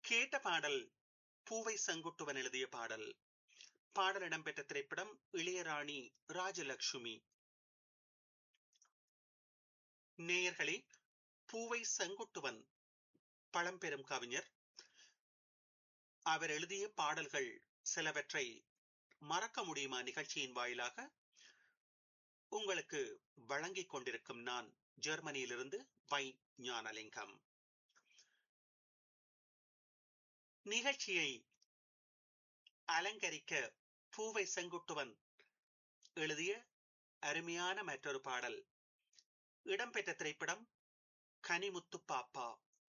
கேட்ட பாடல் பூவை செங்குட்டுவன் எழுதிய பாடல் பாடல் இடம்பெற்ற திரைப்படம் இளையராணி ராஜலட்சுமி நேயர்களே பூவை செங்குட்டுவன் பழம்பெரும் கவிஞர் அவர் எழுதிய பாடல்கள் சிலவற்றை மறக்க முடியுமா நிகழ்ச்சியின் வாயிலாக உங்களுக்கு வழங்கிக் கொண்டிருக்கும் நான் ஜெர்மனியிலிருந்து வை ஞானலிங்கம் நிகழ்ச்சியை அலங்கரிக்க பூவை செங்குட்டுவன் எழுதிய அருமையான மற்றொரு பாடல் இடம்பெற்ற திரைப்படம் கனிமுத்து பாப்பா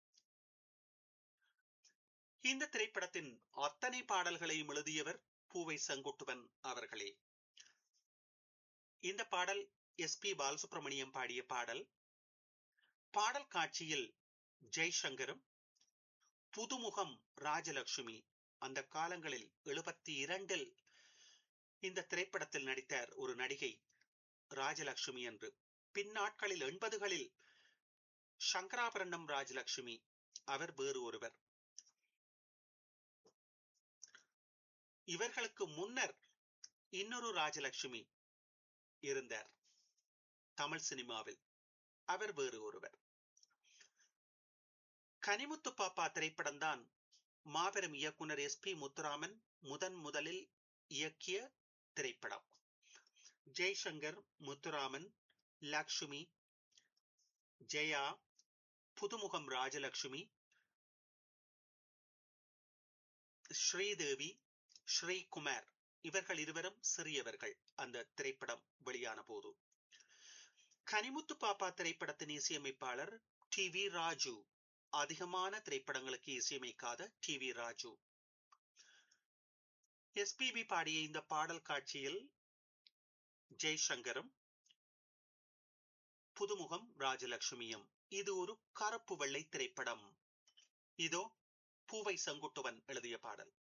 இந்த திரைப்படத்தின் அத்தனை பாடல்களையும் எழுதியவர் பூவை செங்குட்டுவன் அவர்களே இந்த பாடல் எஸ் பி பாலசுப்ரமணியம் பாடிய பாடல் பாடல் காட்சியில் ஜெய்சங்கரும் புதுமுகம் ராஜலட்சுமி அந்த காலங்களில் எழுபத்தி இரண்டில் இந்த திரைப்படத்தில் நடித்தார் ஒரு நடிகை ராஜலட்சுமி என்று பின்னாட்களில் எண்பதுகளில் சங்கராபரணம் ராஜலட்சுமி அவர் வேறு ஒருவர் இவர்களுக்கு முன்னர் இன்னொரு ராஜலட்சுமி இருந்தார் தமிழ் சினிமாவில் அவர் வேறு ஒருவர் கனிமுத்து பாப்பா திரைப்படம் தான் மாபெரும் இயக்குனர் எஸ் பி முத்துராமன் முதன் முதலில் இயக்கிய திரைப்படம் ஜெய்சங்கர் முத்துராமன் லக்ஷ்மி ஜெயா புதுமுகம் ராஜலட்சுமி ஸ்ரீதேவி ஸ்ரீகுமார் இவர்கள் இருவரும் சிறியவர்கள் அந்த திரைப்படம் வெளியான போது கனிமுத்து பாப்பா திரைப்படத்தின் இசையமைப்பாளர் டி வி ராஜு அதிகமான திரைப்படங்களுக்கு இசையமைக்காத டி வி ராஜு எஸ்பிபி பாடிய இந்த பாடல் காட்சியில் ஜெய்சங்கரும் புதுமுகம் ராஜலட்சுமியும் இது ஒரு கருப்பு வெள்ளை திரைப்படம் இதோ பூவை செங்குட்டுவன் எழுதிய பாடல்